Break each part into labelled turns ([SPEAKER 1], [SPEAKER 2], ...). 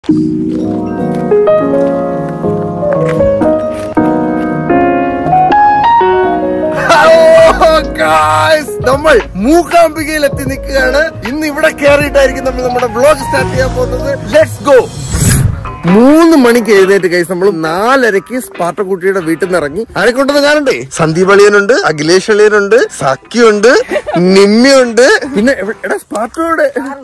[SPEAKER 1] നമ്മൾ മൂകാംബികയിൽ എത്തി നിൽക്കുകയാണ് ഇന്ന് ഇവിടെ കയറിയിട്ടായിരിക്കും നമ്മൾ നമ്മുടെ വ്ലോഗ് സ്റ്റാർട്ട് ചെയ്യാൻ പോകുന്നത് ലെറ്റ്സ് ഗോ മൂന്ന് മണിക്ക് എഴുന്നേറ്റ് കൈസ് നമ്മൾ നാലരക്ക് സ്പാർട്ടക്കുട്ടിയുടെ വീട്ടിൽ നിന്ന് ഇറങ്ങി ആരെ കൊണ്ടുവന്ന് കാണണ്ടേ സന്ദീപ് അളിയനുണ്ട് അഖിലേഷ് അളിയനുണ്ട് സഖിയുണ്ട് നിമ്മിയുണ്ട് പിന്നെ എവിടെ- എടാ സ്പാർട്ടോടെ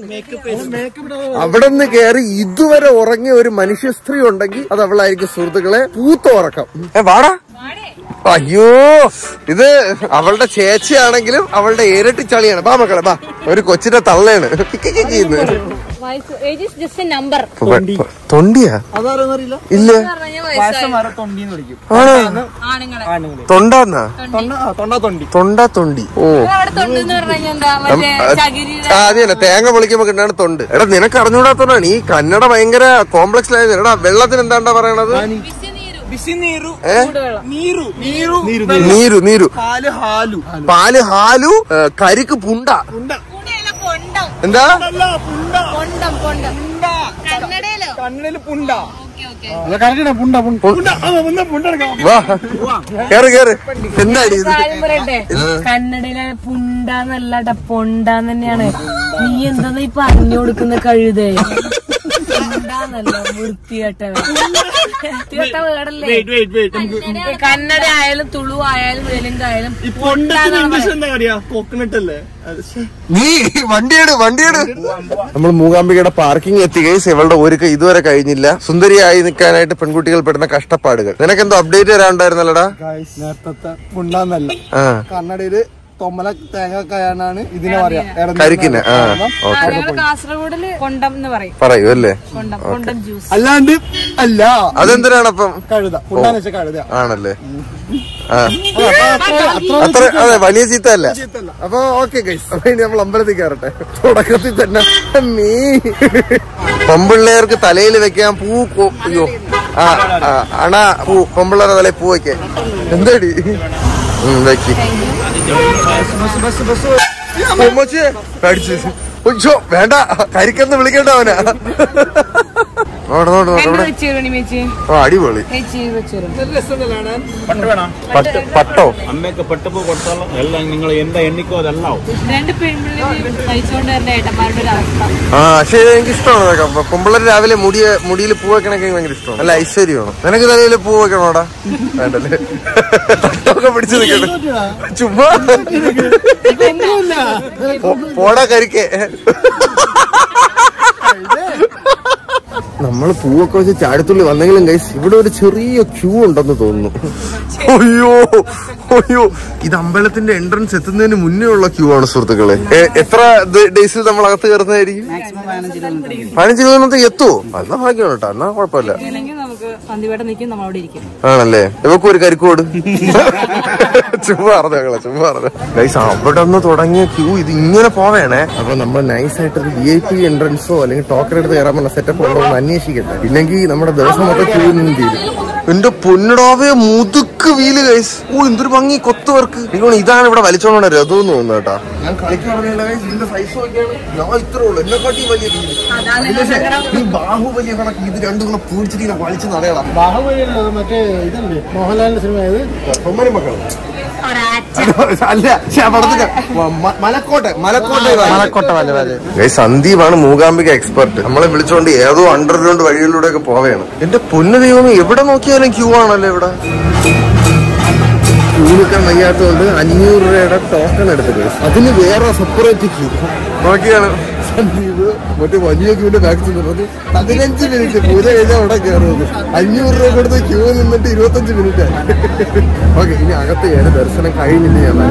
[SPEAKER 1] അവിടെ നിന്ന് കയറി ഇതുവരെ ഉറങ്ങിയ ഒരു മനുഷ്യ സ്ത്രീ ഉണ്ടെങ്കിൽ അത് അവളായിരിക്കും സുഹൃത്തുക്കളെ പൂത്ത ഉറക്കം ഏ വാടാ അയ്യോ ഇത് അവളുടെ ചേച്ചിയാണെങ്കിലും അവളുടെ ഇരട്ടി ചളിയാണ് ബാ മക്കളെ ബാ ഒരു കൊച്ചിന്റെ തള്ളയാണ് ചെയ്യുന്നത്
[SPEAKER 2] വയസ്സ് age is just a number
[SPEAKER 1] തൊണ്ടിയാ
[SPEAKER 3] അതാരെന്നറിയില്ല
[SPEAKER 1] ഇല്ല
[SPEAKER 2] പറഞ്ഞ വയസ്സായി
[SPEAKER 3] വയസ്സന്മാരെ തൊണ്ടിന്ന് വിളിക്കും
[SPEAKER 1] ആണോ
[SPEAKER 2] ആണുങ്ങളെ
[SPEAKER 3] ആണുങ്ങള്
[SPEAKER 1] തൊണ്ടാന്നാ
[SPEAKER 3] തൊണ്ട ആ, തൊണ്ട തൊണ്ടി
[SPEAKER 1] തൊണ്ട തൊണ്ടി ഓ
[SPEAKER 2] അവിടെ തൊണ്ടെന്ന് പറഞ്ഞു എന്താ മറ്റേ ചകിരി
[SPEAKER 1] ആ അത് തന്നെ തേങ്ങ പൊളിക്കുമ്പോ കിട്ടാണ് തൊണ്ട് എടാ നിനക്ക് അറിഞ്ഞൂടാത്തോണ്ടാണ് ഈ കന്നഡ ഭയങ്കര കോംപ്ലക്സ് ആയത് എടാ വെള്ളത്തിന് എന്താണ്ടാ പറയണത്
[SPEAKER 2] വിശുനീരു
[SPEAKER 3] ബിസി നീരു
[SPEAKER 1] ഏ
[SPEAKER 3] നീരു നീരു നീരു
[SPEAKER 1] നീരു നീരു
[SPEAKER 3] പാല് ഹാലു
[SPEAKER 1] പാല് ഹാലു ഏ, കരിക്ക് പുണ്ട
[SPEAKER 3] പുണ്ട
[SPEAKER 2] പുണ്ടയല്ല പൊണ്ടം
[SPEAKER 1] എന്താ
[SPEAKER 3] അല്ല പുണ്ട
[SPEAKER 2] പൊണ്ടം പൊണ്ടം
[SPEAKER 3] പുണ്ട
[SPEAKER 2] കന്നഡയിലോ
[SPEAKER 3] കണ്ണില് പുണ്ട
[SPEAKER 2] ഓക്കെ ഓക്കെ
[SPEAKER 3] പുണ്ട പുണ്ട ആ, പുണ്ട പുണ്ട എടുക്കാം
[SPEAKER 1] വാ കേറ് കേറ് എന്താടി ഇത്
[SPEAKER 2] കാര്യം പറയട്ടെ കന്നഡയിലെ പുണ്ടാന്നല്ല പൊണ്ടാന്ന് തന്നെയാണ് നീ എന്താ ഇപ്പൊ അറിഞ്ഞു കൊടുക്കുന്ന കഴുതേ പുണ്ടാന്നല്ല വൃത്തികെട്ട വൃത്തികെട്ട വേടല്ലേ
[SPEAKER 3] വെയിറ്റ് വെയിറ്റ് വെയിറ്റ് നമുക്ക്
[SPEAKER 2] കന്നഡ ആയാലും തുളു ആയാലും തെലുങ്ക് ആയാലും
[SPEAKER 3] ഈ പൊണ്ടത്തിന് ഇംഗ്ലീഷ് എന്താ പറയാ കോക്കനട്ട് അല്ലേ അത് ശ്ശെ.
[SPEAKER 1] നീ വണ്ടിയെട് വണ്ടിയെട് നമ്മൾ മൂകാംബികയുടെ പാർക്കിംഗ് എത്തി കേസ് ഇവളുടെ ഒരുക്കം ഇതുവരെ കഴിഞ്ഞില്ല സുന്ദരിയായി നിൽക്കാനായിട്ട് പെൺകുട്ടികൾ പെടുന്ന കഷ്ടപ്പാടുകൾ നിനക്കെന്തോ അപ്ഡേറ്റ് തരാണ്ടായിരുന്നല്ലടാ
[SPEAKER 3] ഗായ്സ് നേരത്തെ പുണ്ടാന്നല്ല
[SPEAKER 1] ആ
[SPEAKER 3] കന്നഡയില് തൊമ്മല തേങ്ങക്കായാണ് ഇതിനെ പറയാ ഇടനീര്
[SPEAKER 1] കരിക്കിന് ആ ഓക്കെ
[SPEAKER 2] ഞങ്ങൾ കാസർഗോഡില് കൊണ്ടം എന്ന് പറയും
[SPEAKER 1] പറയൂ അല്ലേ
[SPEAKER 2] കൊണ്ടം കൊണ്ടം ജ്യൂസ്
[SPEAKER 3] അല്ലാണ്ട് അല്ല
[SPEAKER 1] അതെന്തിനാണ് അപ്പം
[SPEAKER 3] കഴുത പുണ്ടാന്ന് വെച്ചാൽ കഴുത
[SPEAKER 1] ആണല്ലേ ആ അത്ര അതെ വലിയ ചീത്ത അല്ല അപ്പൊ ഓക്കെ ഗൈസ് അപ്പൊ ഇനി നമ്മൾ അമ്പലത്തിൽ കയറട്ടെ തുടക്കത്തിൽ തന്നെ മീ പെമ്പിള്ളേർക്ക് തലയിൽ വെക്കാൻ പൂ കൊ- അയ്യോ ആ ആ, അണ പൂ പെമ്പിള്ളേരുടെ തലയിൽ പൂ വെക്കാൻ എന്താടി ഉം, വെക്ക് ഉമ്മച്ചി, കടിച്ചു ഉയ്യോ, വേണ്ട കരിക്കെന്ന് വിളിക്കണ്ട അവനാ നോട് നോട് നോട് ഇവിടെ
[SPEAKER 2] വെച്ച് തരുമോ മേച്ചി
[SPEAKER 1] ആ അടിപൊളി
[SPEAKER 2] ചേച്ചി വെച്ച് തരും
[SPEAKER 1] പട്ട് പട്ടോ
[SPEAKER 4] അമ്മയൊക്കെ പെട്ടപ്പോ കൊടുത്താൽ എല്ലാം നിങ്ങൾ എന്താ എണ്ണിക്കോ അതെല്ലാം ആവും.
[SPEAKER 2] രണ്ട് പെൺപിള്ളേര് കഴിച്ചുകൊണ്ട് വരുന്ന ഏട്ടന്മാരുടെ ഒരു അവസ്ഥ
[SPEAKER 1] ആ പക്ഷേ എനിക്ക് ഇഷ്ടമാണ് അതൊക്കെ പൊമ്പിള്ളേർ രാവിലെ മുടി മുടിയിൽ പൂ വെക്കണൊക്കെ ഭയങ്കര ഇഷ്ടമാണ് നല്ല ഐശ്വര്യമാണ് നിനക്ക് തലയിൽ പൂ വെക്കണോടാ വേണ്ടല്ലേ തട്ടൊക്കെ പിടിച്ചു നിൽക്കണം ചുമ്മാ പോ- പോടാ കരിക്കേ നമ്മൾ പൂവൊക്കെ വെച്ച് ചാടിത്തുള്ളി വന്നെങ്കിലും ഗൈസ് ഇവിടെ ഒരു ചെറിയ ക്യൂ ഉണ്ടെന്ന് തോന്നുന്നു അയ്യോ അയ്യോ ഇത് അമ്പലത്തിന്റെ എൻട്രൻസ് എത്തുന്നതിന് മുന്നേ ഉള്ള ക്യൂ ആണ് സുഹൃത്തുക്കളെ എ- എത്ര ഡേയ്സിൽ നമ്മൾ അകത്ത് കയറുന്നതായിരിക്കും പതിനഞ്ച് കിലോമീറ്റർ എത്തുവോ എന്നാ ഭാഗ്യമാണ് കേട്ടോ എന്നാ കുഴപ്പമില്ല
[SPEAKER 2] അല്ലെങ്കിൽ നമുക്ക് സന്ധിവേട്ട നിൽക്കും നമ്മളവിടെ ഇരിക്കും
[SPEAKER 1] ആണല്ലേ ഇവക്കും ഒരു കരിക്കോട് ചുമ്മാ പറഞ്ഞ ഞങ്ങളെ ചുമ്മാ പറഞ്ഞ ഗൈസ് അവിടെ നിന്ന് തുടങ്ങിയ ക്യൂ ഇത് ഇങ്ങനെ പോവേണേ അപ്പൊ നമ്മൾ നൈസ് ആയിട്ട് ഒരു വി ഐ പി എൻട്രൻസോ അല്ലെങ്കിൽ ടോക്കൺ എടുത്ത് കയറാൻ പറ്റുന്ന സെറ്റപ്പ് ഉണ്ടോ എന്ന് അന്വേഷിക്കട്ടെ ഇല്ലെങ്കിൽ നമ്മുടെ ദിവസം മൊത്തം ക്യൂ നിന്ന് തീരും എന്റെ പൊന്നിടാവേ മുതുക്ക് വീല് ഗൈസ് ഓ എന്തൊരു ഭംഗി കൊത്തു വർക്ക് എനിക്ക് ഇതാണ് ഇവിടെ വലിച്ചോണ്ട രഥം എന്ന് തോന്നുന്നു കേട്ടാ ഞാൻ കളിക്കാറില്ല ഇതിന്റെ സൈസ് നോക്കിയാണ് ഞാൻ ഇത്രേ ഉള്ളൂ എന്നെക്കാട്ടി വലിയ വീല് ഈ ബാഹുബലി കണക്ക് ഇത് രണ്ടും കൂടെ പൂടിച്ചിട്ട് ഇങ്ങനെ വലിച്ച് നടയണം
[SPEAKER 3] ബാഹുബലിയല്ലോ മറ്റേ ഇതല്ലേ മോഹൻലാലിന്റെ സിനിമ ഏത്
[SPEAKER 1] പൊമ്മരി മക്കൾ അല്ല ശ്ശെ, ആ പടത്തിന്റെ മ- മലക്കോട്ടെ മലക്കോട്ടെ മലക്കോട്ടെ സന്ദീപാണ് മൂകാംബിക എക്സ്പെർട്ട് നമ്മളെ വിളിച്ചോണ്ട് ഏതോ അണ്ടർഗ്രൗണ്ട് വഴികളിലൂടെ ഒക്കെ പോവുകയാണ് എന്റെ പൊന്നു ദൈവം എവിടെ നോക്കിയാലും ക്യൂ ആണല്ലോ ഇവിടെ ക്യൂ നിൽക്കാൻ വയ്യാത്തതുകൊണ്ട് അഞ്ഞൂറ് രൂപയുടെ ടോക്കൺ എടുത്തത് അതിന് വേറെ സെപ്പറേറ്റ് ക്യൂ നോക്കിയാണ് സന്ദീപ് മറ്റേ വലിയ ക്യൂവിന്റെ ബാക്ക് ചെന്നത് പതിനഞ്ച് മിനിറ്റ് പൂജ കഴിഞ്ഞാൽ അവിടെ കയറുന്നത് അഞ്ഞൂറ് രൂപ കൊടുത്ത് ക്യൂ നിന്നിട്ട് ഇരുപത്തഞ്ച് മിനിറ്റ് ഓക്കെ ഇനി അകത്ത് കയറി ദർശനം കഴിഞ്ഞിട്ട് ഞാൻ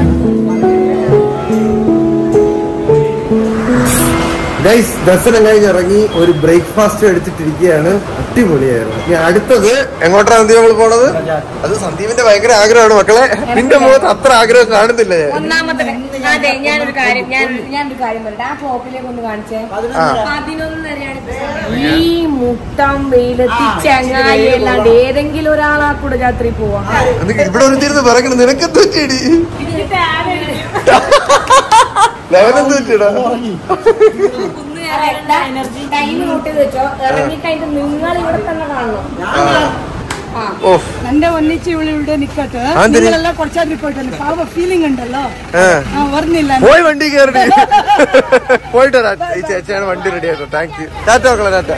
[SPEAKER 1] ഗൈസ് ദർശനം കഴിഞ്ഞ് ഇറങ്ങി ഒരു ബ്രേക്ക്ഫാസ്റ്റ് എടുത്തിട്ടിരിക്കുകയാണ് അടിപൊളിയായിരുന്നു ഇനി അടുത്തത് എങ്ങോട്ടാണ് സന്ദീപ് നമ്മൾ പോണത് അത് സന്ദീപിന്റെ ഭയങ്കര ആഗ്രഹമാണ് മക്കളെ നിന്റെ മുഖത്ത് അത്ര ആഗ്രഹം കാണുന്നില്ല ഞാൻ
[SPEAKER 2] ഒന്നാമത്തെ അതെ ഞാനൊരു കാര്യം ഞാൻ ഞാനൊരു കാര്യം പറയട്ടെ ആ ഷോപ്പിലേക്ക് ഒന്ന് കാണിച്ചേ പതിനൊന്നരയാണ് ഈ മുട്ടം വെയിലത്തി ചങ്ങായി അല്ലാണ്ട് ഏതെങ്കിലും ഒരാളാ കൂടെ രാത്രി പോവാ
[SPEAKER 1] എന്നിട്ട് ഇവിടെ ഒരു തീർന്ന് പറയണം നിനക്ക് തെറ്റിടി ലെവനെന്ത് തെറ്റിടാ
[SPEAKER 2] ടൈം നോട്ട് ചെയ്ത് വെച്ചോ ഇറങ്ങിക്കഴിഞ്ഞിട്ട് നിങ്ങൾ ഇവിടെ തന്നെ കാണണം
[SPEAKER 1] ഓ
[SPEAKER 5] എന്റെ ഒന്നിച്ച് ഇവിടെ ഇവിടെ നിക്കട്ടെ
[SPEAKER 1] അതെന്തിന്?
[SPEAKER 5] നിങ്ങളെല്ലാം കുറച്ചാദ്രി പോയിട്ടല്ലേ പാവ ഫീലിംഗ് ഉണ്ടല്ലോ
[SPEAKER 1] ഏ.
[SPEAKER 5] ആ വരുന്നില്ല
[SPEAKER 1] പോയി വണ്ടി കയറി പോയിട്ട് വരാം. ഈ ചേച്ചിയാണ് വണ്ടി റെഡി ആക്കും താങ്ക് യു ടാറ്റ മക്കളെ ടാറ്റ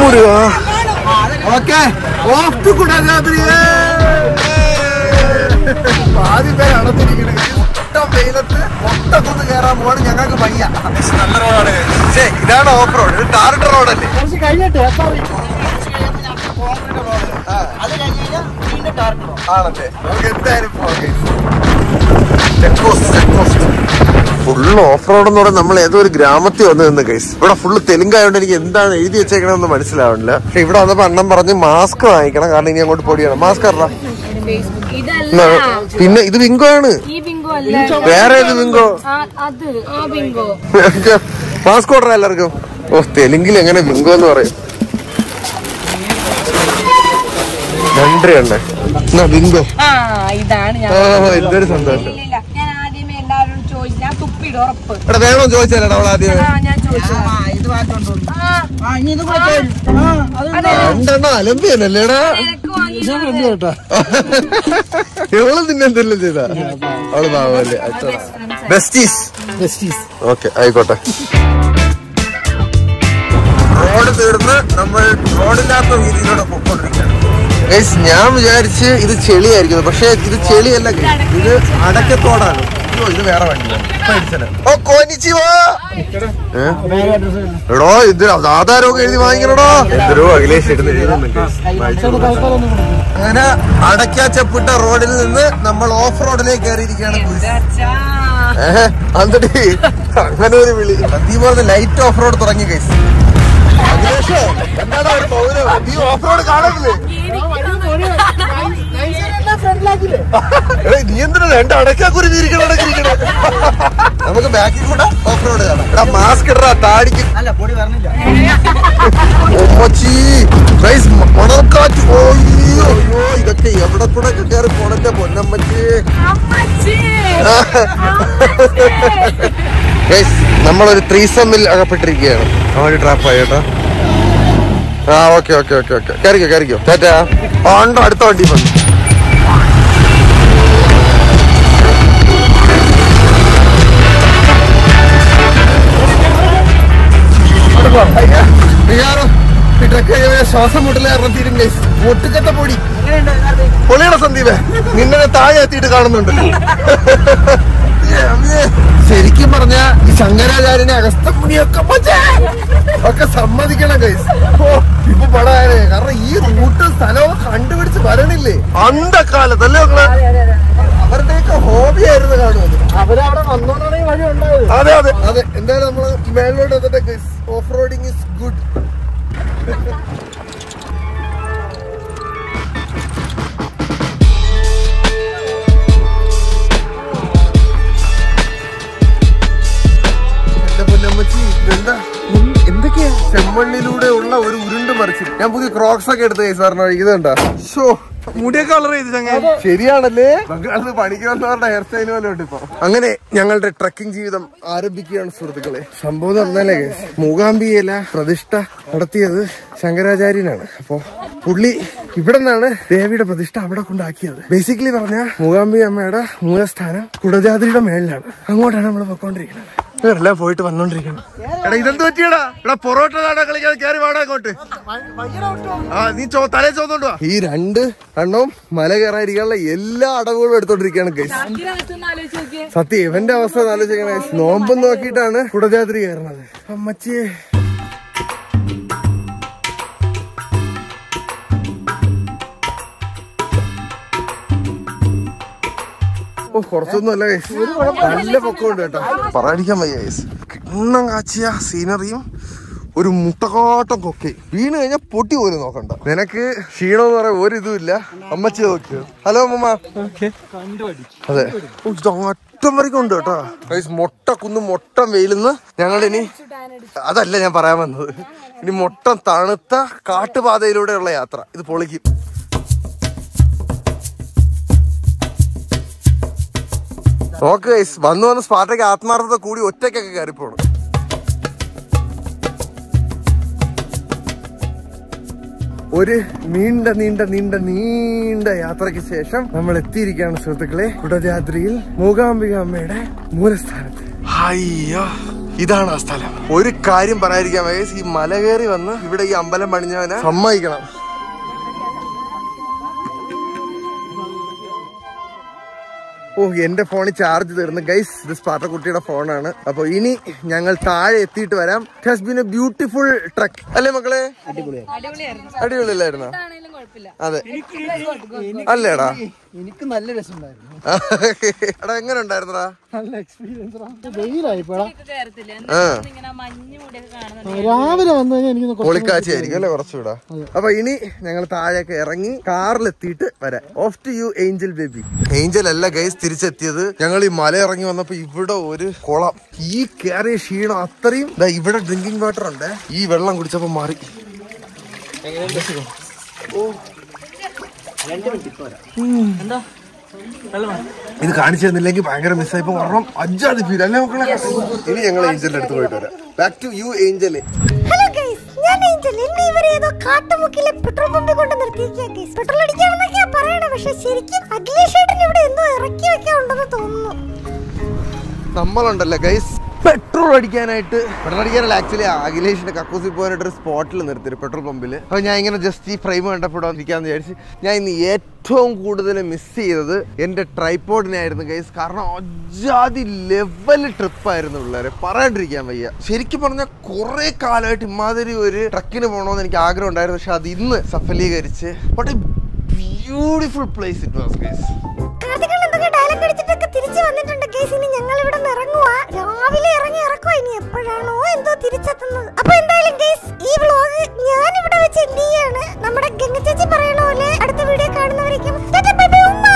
[SPEAKER 1] ഓക്കെ ഓഫ് ടു കുടജാദ്രി ആദ്യം പേര് അടത്തിരിക്കുന്നത് ഒട്ട വെയിലത്ത് ഒട്ടത്തൊന്ന് കയറാൻ പോവാണ് ഞങ്ങൾക്ക് വയ്യ നല്ല റോഡാണ് പക്ഷേ ഇതാണ് ഓഫ് റോഡ് ഇത് ടാറിട്ട റോഡല്ലേ
[SPEAKER 3] കുറച്ച് കഴിഞ്ഞിട്ട് സോറി
[SPEAKER 1] ആണല്ലേ നമുക്ക് എന്തായാലും ഫുള്ള് ഓഫ് റോഡ് എന്ന് പറയുന്നത് നമ്മൾ ഏതോ ഒരു ഗ്രാമത്തിൽ വന്ന് നിന്ന് കൈസ് ഇവിടെ ഫുള്ള് തെലുങ്കായോണ്ട് എനിക്ക് എന്താണ് എഴുതി വെച്ചേക്കണമെന്ന് മനസ്സിലാവണില്ല പക്ഷെ ഇവിടെ വന്നപ്പോ അണ്ണം പറഞ്ഞ് മാസ്ക് വാങ്ങിക്കണം കാരണം ഇനി അങ്ങോട്ട് പൊടിയാണ് മാസ്ക് അറിയാം
[SPEAKER 2] ഇതല്ല
[SPEAKER 1] പിന്നെ ഇത് ബിങ്കോ ആണ്
[SPEAKER 2] ഈ ബിങ്കോ അല്ല
[SPEAKER 1] വേറെ ഏത് ബിങ്കോ
[SPEAKER 2] ആ, അത് ആ ബിങ്കോ
[SPEAKER 1] മാസ്ക് ഓർഡർ എല്ലാവർക്കും ഓ തെലുങ്കിൽ എങ്ങനെ ബിങ്കോ എന്ന് പറയും നன்றി അണ്ണേ എന്നാ ബിങ്കോ
[SPEAKER 2] ആ ഇതാണ് ഞാൻ
[SPEAKER 1] ആ എന്തൊരു സന്തോഷം
[SPEAKER 2] ഇല്ലില്ല ഞാൻ ആദ്യമേ എല്ലാവരോടും ചോദിച്ചു ഞാൻ തുപ്പിടും ഉറപ്പ്
[SPEAKER 1] എടാ വേണോ ചോദിച്ചാലോ അവൾ ആദ്യം
[SPEAKER 2] ആ ഞാൻ ചോദിച്ചു ആ, അതെ
[SPEAKER 1] രണ്ടെണ്ണം അലമ്പിയല്ലേടാ
[SPEAKER 2] നിനക്ക് വാങ്ങി
[SPEAKER 3] കേട്ടോ
[SPEAKER 1] എവള് നിന്നെ എന്തെല്ലാം ചെയ്താ അവള് പാവല്ലേ ബെസ്റ്റീസ്
[SPEAKER 3] ജസ്റ്റീസ്
[SPEAKER 1] ഓക്കെ ആയിക്കോട്ടെ റോഡ് തീർന്ന് നമ്മൾ റോഡില്ലാത്ത വീതിയിലൂടെ പൊക്കോണ്ടിരിക്കുകയാണ് Guys, ഞാൻ വിചാരിച്ച് ഇത് ചെളിയായിരിക്കും പക്ഷെ ഇത് ചെളിയല്ല guys. ഇത് അടക്കത്തോടാണ് അയ്യോ ഇത് വേറെ വണ്ടിയാണ് പേടിച്ചനെ. ഓ കോനിച്ചിവാ ഏ? എടോ ഇത് ആധാരമൊക്കെ എഴുതി വാങ്ങിക്കണടോ എന്തരോ അഖിലേഷ് എടുത്ത് എഴുതുന്നുണ്ട് അങ്ങനെ അടക്കാച്ചപ്പിട്ട റോഡിൽ നിന്ന് നമ്മൾ ഓഫ് റോഡിലേക്ക് കയറിയിരിക്കുകയാണ് ഏഹ് എന്നിട്ട് അങ്ങനെ ഒരു വിളി നീ പറഞ്ഞ ലൈറ്റ് ഓഫ് റോഡ് തുടങ്ങി കൈസ് അഖിലേഷ് എന്താണ് ഒരു മൗനം നീ ഓഫ് റോഡ് കാണുന്നില്ലേ എടാ, നീ എന്തിനാ രണ്ട് അടക്കാക്കുരി ഇരിക്കണം അടക്കിരിക്കണേ നമുക്ക് ബാക്കിൽ കൂടെ ഓഫ് റോഡ് കാണാം എടാ മാസ്ക് ഇടറാ താടിക്ക്
[SPEAKER 3] അല്ല പൊടി പറഞ്ഞില്ല
[SPEAKER 1] ഒമ്മച്ചി ഗൈസ് മണൽക്കാറ്റ് ഓയ്യോ അയ്യോ ഇതൊക്കെ എവിടെ കൂടെ ഒക്കെ കയറി പോണന്റെ പൊന്നമ്മച്ചി ഗൈസ് നമ്മളൊരു ത്രീസമ്മിൽ അകപ്പെട്ടിരിക്കുകയാണ് ആ ഒരു ട്രാപ്പായി കേട്ടോ ആ ഓക്കെ ഓക്കെ ഓക്കെ ഓക്കെ കയറിക്കോ കയറിക്കോ ചേട്ടാ ഉണ്ടോ അടുത്ത വണ്ടി വന്നു ഇതൊക്കെ ശ്വാസം മുട്ടല് കാരണം തീരും ഗൈസ് ഒട്ടുകെട്ട പൊടി പൊളിയുടെ സന്ദീപ് നിന്നെ താഴെ എത്തിയിട്ട് കാണുന്നുണ്ട് ഏ, അമ്മേ. ശരിക്കും പറഞ്ഞ ഈ ശങ്കരാചാര്യനെ അഗസ്തമുനിയൊക്കെ പച്ചേ. ഒക്കെ സമ്മതിക്കണം ഗൈസ് ഓ ഇപ്പൊ പടായേ കാരണം ഈ റൂട്ട് സ്ഥലവും കണ്ടുപിടിച്ച് വരണില്ലേ അന്തക്കാലത്ത് അല്ലേ മക്കളെ അവരുടെയൊക്കെ ഹോബി ആയിരുന്നു കാണുന്നത്
[SPEAKER 3] അവരവിടെ വന്നോണ്ടാണ് ഈ വഴി ഉണ്ടായത്
[SPEAKER 1] അതെ അതെ അതെ എന്തായാലും നമ്മള് മേലോട്ട് വന്നിട്ട് guys off roading is good എന്റെ പൊന്നമ്മച്ചി ഇതെന്താ ഉം, എന്തൊക്കെയാ ചെമ്മണ്ണിലൂടെ ഉള്ള ഒരു ഉരുണ്ട് മറിച്ച് ഞാൻ പുതിയ ക്രോക്സ് ഒക്കെ എടുത്ത സാറിന് ഇതുണ്ടാ ഷോ മുടിയൊക്കെ കളർ ചെയ്ത് ചങ്ങായി ശരിയാണല്ലേ ബംഗാളിൽ പണിക്ക് വന്നവരുടെ ഹെയർ സ്റ്റൈൽ പോലെ ഉണ്ട് ഇപ്പൊ അങ്ങനെ ഞങ്ങളുടെ ട്രക്കിംഗ് ജീവിതം ആരംഭിക്കുകയാണ് സുഹൃത്തുക്കളെ സംഭവം എന്ന് പറഞ്ഞാലേ മൂകാംബികയില പ്രതിഷ്ഠ നടത്തിയത് ശങ്കരാചാര്യനാണ് അപ്പോ പുള്ളി ഇവിടെ നിന്നാണ് ദേവിയുടെ പ്രതിഷ്ഠ അവിടെ കൊണ്ടാക്കിയത് ബേസിക്കലി പറഞ്ഞ മൂകാംബി അമ്മയുടെ മൂലസ്ഥാനം കുടജാതിരിയുടെ മേളിലാണ് അങ്ങോട്ടാണ് നമ്മൾ പൊക്കോണ്ടിരിക്കുന്നത് ഇവരെല്ലാം പോയിട്ട് വന്നോണ്ടിരിക്കണം എടാ ഇതെന്ത് പറ്റിയടാ എടാ പൊറോട്ട നാടാ കളിക്കാതെ കയറി വാടാ അങ്ങോട്ട് ആ നീ ചോ തലേ ചോന്നോണ്ട് വാ ഈ രണ്ട് എണ്ണവും മല കയറാതിരിക്കാനുള്ള എല്ലാ അടവുകളും എടുത്തോണ്ടിരിക്കുകയാണ് ഗൈസ് സത്യം ഇവന്റെ അവസ്ഥ ആലോചിക്കണേ നോമ്പും നോക്കിയിട്ടാണ് കുടജാത്രി കയറണത് അമ്മച്ചിയെ ഓ കുറച്ചൊന്നും അല്ല ഗൈസ് നല്ല പൊക്കമുണ്ട് കേട്ടോ പറയാതിരിക്കാൻ വയ്യ ഗൈസ് കിണ്ണം കാച്ചിയ സീനറിയും ഒരു മുട്ടക്കാട്ടം കൊക്കെ വീണ് കഴിഞ്ഞാൽ പൊട്ടി പോലും നോക്കണ്ട നിനക്ക് ക്ഷീണം എന്ന് പറയാൻ ഒരു ഇതും ഇല്ല അമ്മച്ചി നോക്കിയോ ഹലോ അമ്മ അതെ ഓ, ഇത് അറ്റം വரைக்கும் ഉണ്ട് കേട്ടോ ഗൈസ് മൊട്ട കുന്ന് മൊട്ടം വെയിലുന്ന് ഞങ്ങൾ ഇനി അതല്ല ഞാൻ പറയാൻ വന്നത് ഇനി മൊട്ടം തണുത്ത കാട്ടുപാതയിലൂടെയുള്ള യാത്ര ഇത് പൊളിക്കും നോക്ക് ഗൈസ് വന്നു വന്ന് സ്പാർട്ടയ്ക്ക് ആത്മാർത്ഥത കൂടി ഒറ്റയ്ക്കൊക്കെ കയറിപ്പോണം ഒരു നീണ്ട നീണ്ട നീണ്ട നീണ്ട യാത്രയ്ക്ക് ശേഷം നമ്മൾ എത്തിയിരിക്കുകയാണ് സുഹൃത്തുക്കളെ കുടജാദ്രിയിൽ മൂകാംബിക അമ്മയുടെ മൂലസ്ഥാനത്ത് അയ്യോ ഇതാണ് ആ സ്ഥലം ഒരു കാര്യം പറയാതിരിക്കാൻ വയസ്സ് ഈ മല കയറി വന്ന് ഇവിടെ ഈ അമ്പലം പണിഞ്ഞവനെ സമ്മതിക്കണം ഓ എന്റെ ഫോണിൽ ചാർജ് തീർന്നു ഗൈസ് ഇത് സ്പാർട്ടക്കുട്ടിയുടെ ഫോണാണ് അപ്പൊ ഇനി ഞങ്ങൾ താഴെ എത്തിയിട്ട് വരാം has been a beautiful trek അല്ലേ മക്കളെ അടിപൊളിയല്ലായിരുന്നോ അതെ അല്ലേടാ
[SPEAKER 3] എനിക്ക് നല്ല രസമുണ്ടായിരുന്നു
[SPEAKER 1] എടാ എങ്ങനെ ഉണ്ടായിരുന്നടാ
[SPEAKER 3] നല്ല എക്സ്പീരിയൻസ് വെയിലായിപ്പോടാ
[SPEAKER 1] ആ
[SPEAKER 3] രാവിലെ വന്നു കഴിഞ്ഞാൽ എനിക്കൊന്ന് കുറച്ച്
[SPEAKER 1] പൊളിക്കാച്ചി ആയിരിക്കും അല്ലെ കുറച്ചുകൂടാ അപ്പൊ ഇനി ഞങ്ങൾ താഴേക്ക് ഇറങ്ങി കാറിലെത്തിയിട്ട് വരാം off to you Angel baby Angel അല്ല ഗൈസ് തിരിച്ചെത്തിയത് ഞങ്ങൾ ഈ മല ഇറങ്ങി വന്നപ്പോ ഇവിടെ ഒരു കുളം ഈ കയറിയ ക്ഷീണം അത്രയും ദാ ഇവിടെ ഡ്രിങ്കിങ് വാട്ടർ ഉണ്ട് ഈ വെള്ളം കുടിച്ചപ്പോ മാറി ഇത് കാണിച്ചു തന്നില്ലെങ്കിൽ ഭയങ്കര മിസ്സായിപ്പോ പറഞ്ഞു അജാതി ഫീൽ അല്ലേ മക്കളെ ഇനി ഞങ്ങൾ ഏഞ്ചലിന്റെ അടുത്ത് പോയിട്ട് വരാം back to you Angel
[SPEAKER 6] hello guys ഞാൻ ഏഞ്ചൽ എന്നെ ഇവരെ ഏതോ കാട്ടുമുക്കിലെ പെട്രോൾ പമ്പിൽ കൊണ്ട് നിർത്തിയിരിക്കുക ഗൈസ് പെട്രോൾ അടിക്കാണെന്നൊക്കെയാ പറയണേ പക്ഷെ ശരിക്കും അഖിലേഷ് ഏട്ടൻ ഇവിടെ എന്തോ ഇറക്കി വെക്കാനുണ്ടെന്ന് തോന്നുന്നു
[SPEAKER 1] നമ്മളുണ്ടല്ലോ ഗൈസ് പെട്രോൾ അടിക്കാനായിട്ട് പെട്രോൾ അടിക്കാനല്ല ആക്ച്വലി അഖിലേഷിന്റെ കക്കൂസി പോകാനായിട്ട് ഒരു സ്പോട്ടിൽ നിർത്തി പെട്രോൾ പമ്പിൽ അപ്പോൾ ഞാൻ ഇങ്ങനെ ജസ്റ്റ് ഈ ഫ്രെയിം കണ്ടപ്പോൾ ഇരിക്കാന്ന് വിചാരിച്ച് ഞാൻ ഇന്ന് ഏറ്റവും കൂടുതൽ മിസ് ചെയ്തത് എൻ്റെ ട്രൈപ്പോഡിനായിരുന്നു ഗൈസ് കാരണം അജാതി ലെവൽ ട്രിപ്പായിരുന്നു പിള്ളേരെ പറയാണ്ടിരിക്കാൻ വയ്യ ശരിക്കും പറഞ്ഞാൽ കുറേ കാലമായിട്ട് ഇമാതിരി ഒരു ട്രക്കിന് പോകണമെന്ന് എനിക്ക് ആഗ്രഹം ഉണ്ടായിരുന്നു പക്ഷെ അത് ഇന്ന് സഫലീകരിച്ച് but beautiful place it was guys
[SPEAKER 6] കാർത്തികൻ എന്തൊക്കെ ഡയലോഗ് അടിച്ചിട്ടൊക്കെ തിരിച്ചു വന്നിട്ടുണ്ട് ഗൈസ് ഇനി ഞങ്ങൾ ഇവിടെ നിന്ന് ഇറങ്ങുവാ രാവിലെ ഇറങ്ങി ഇറക്കുവാ ഇനി എപ്പോഴാണോ എന്തോ തിരിച്ചെത്തുന്നത് അപ്പൊ എന്തായാലും ഗൈസ് ഈ വ്ലോഗ് ഞാൻ ഇവിടെ വെച്ച് എന്ത് ചെയ്യാണ് നമ്മുടെ ഗംഗ ചേച്ചി പറയണ പോലെ അടുത്ത വീഡിയോ കാണുന്നവരേക്കും ടാറ്റാ, ബൈ ബൈ, ഉമ്മ.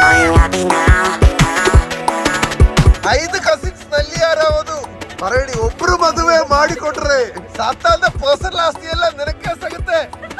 [SPEAKER 1] ಐದು ಕಸಿನ್ಸ್ ನಲ್ಲಿ ಯಾರಾವುದು പറയടി ഒബ്ರು മധുവേ ಮಾಡಿಕೊಟ್ರೆ ಸಾತಾದ ಪರ್ಸನಲ್ ಆಸ್ತಿ ಎಲ್ಲ ನಿನಗೆ ಸಿಗುತ್ತೆ